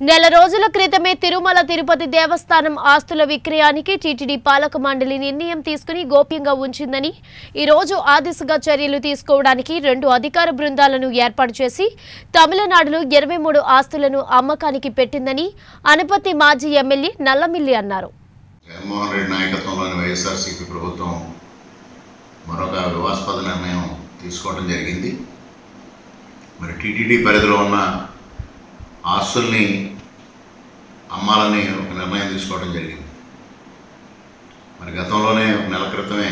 నెల రోజుల క్రితమే తిరుమల తిరుపతి దేవస్థానం ఆస్తుల విక్రయానికి టీటీడీ పాలక మండలి నిర్ణయం తీసుకుని గోప్యంగా ఉంచిందని ఈ రోజు ఆ దిశగా చర్యలు తీసుకోవడానికి రెండు అధికార బృందాలను ఏర్పాటు చేసి తమిళనాడులో ఇరవై మూడు ఆస్తులను అమ్మకానికి పెట్టిందని అనపతి మాజీ ఎమ్మెల్యే నల్లమిల్లి అన్నారు జగన్మోహన్ రెడ్డి నాయకత్వంలోని వైఎస్ఆర్సీపీ ప్రభుత్వం మరొక వివాదాస్పద నిర్ణయం తీసుకోవడం జరిగింది మరి టీటీడీ పరిధిలో ఉన్న ఆస్తుల్ని అమ్మాలని ఒక నిర్ణయం తీసుకోవడం జరిగింది మరి గతంలోనే ఒక నెల క్రితమే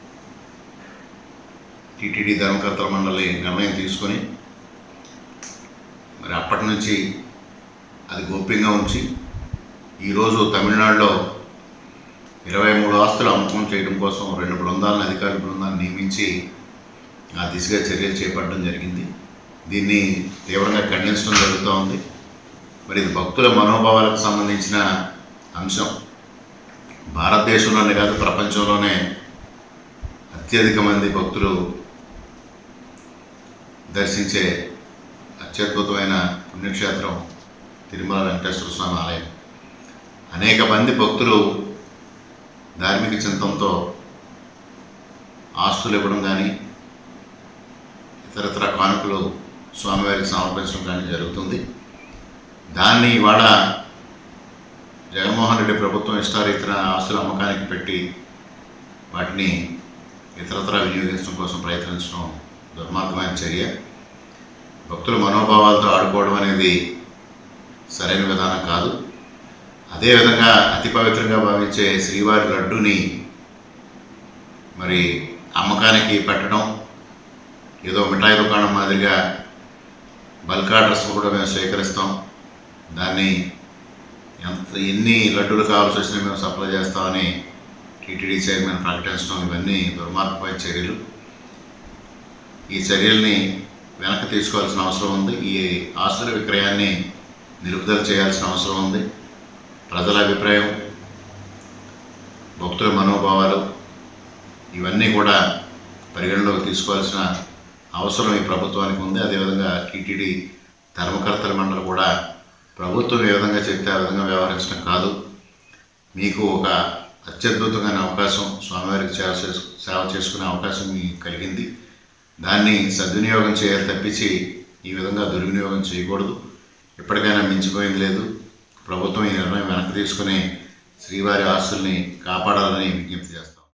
టీటీడీ ధర్మకర్తల మండలి నిర్ణయం తీసుకొని మరి అప్పటి నుంచి అది గోప్యంగా ఉంచి ఈరోజు తమిళనాడులో ఇరవై మూడు ఆస్తులు అమ్మకం చేయడం కోసం రెండు బృందాలను అధికార బృందాన్ని నియమించి ఆ దిశగా చర్యలు చేపట్టడం జరిగింది దీన్ని తీవ్రంగా ఖండించడం జరుగుతూ ఉంది మరి ఇది భక్తుల మనోభావాలకు సంబంధించిన అంశం భారతదేశంలోనే కాదు ప్రపంచంలోనే అత్యధిక మంది భక్తులు దర్శించే అత్యద్భుతమైన పుణ్యక్షేత్రం తిరుమల వెంకటేశ్వర స్వామి ఆలయం అనేక మంది భక్తులు ధార్మిక చింతంతో ఆస్తులు ఇవ్వడం కానీ ఇతరతర కానుకలు స్వామివారికి సమర్పించడం కానీ జరుగుతుంది దాన్ని ఇవాళ జగన్మోహన్ రెడ్డి ప్రభుత్వం ఇష్టారీతన ఆస్తుల అమ్మకానికి పెట్టి వాటిని ఇతరతర వినియోగించడం కోసం ప్రయత్నించడం దుర్మార్గమైన చర్య భక్తుల మనోభావాలతో ఆడుకోవడం అనేది సరైన విధానం కాదు అదేవిధంగా అతి పవిత్రంగా భావించే శ్రీవారి లడ్డుని మరి అమ్మకానికి పెట్టడం ఏదో మిఠాయి దుకాణం మాదిరిగా బల్క్ ఆర్డర్స్ కూడా మేము స్వీకరిస్తాం దాన్ని ఎంత ఎన్ని లడ్డూలు కావాల్సి వచ్చినా మేము సప్లై చేస్తామని టీటీడీ చైర్మన్ ప్రకటించడం ఇవన్నీ దుర్మార్గమైన చర్యలు ఈ చర్యల్ని వెనక్కి తీసుకోవాల్సిన అవసరం ఉంది ఈ ఆస్తుల విక్రయాన్ని నిలుపుదల చేయాల్సిన అవసరం ఉంది ప్రజల అభిప్రాయం భక్తుల మనోభావాలు ఇవన్నీ కూడా పరిగణలోకి తీసుకోవాల్సిన అవసరం ఈ ప్రభుత్వానికి ఉంది అదేవిధంగా టీటీడీ ధర్మకర్తల మండలి కూడా ప్రభుత్వం ఏ విధంగా చెప్తే ఆ విధంగా వ్యవహరించడం కాదు మీకు ఒక అత్యద్భుతమైన అవకాశం స్వామివారికి సేవ చేసు సేవ చేసుకునే అవకాశం మీకు కలిగింది దాన్ని సద్వినియోగం చేయాలి తప్పించి ఈ విధంగా దుర్వినియోగం చేయకూడదు ఎప్పటికైనా మించిపోయింది లేదు ప్రభుత్వం ఈ నిర్ణయం వెనక్కి తీసుకుని శ్రీవారి ఆస్తుల్ని కాపాడాలని విజ్ఞప్తి చేస్తాం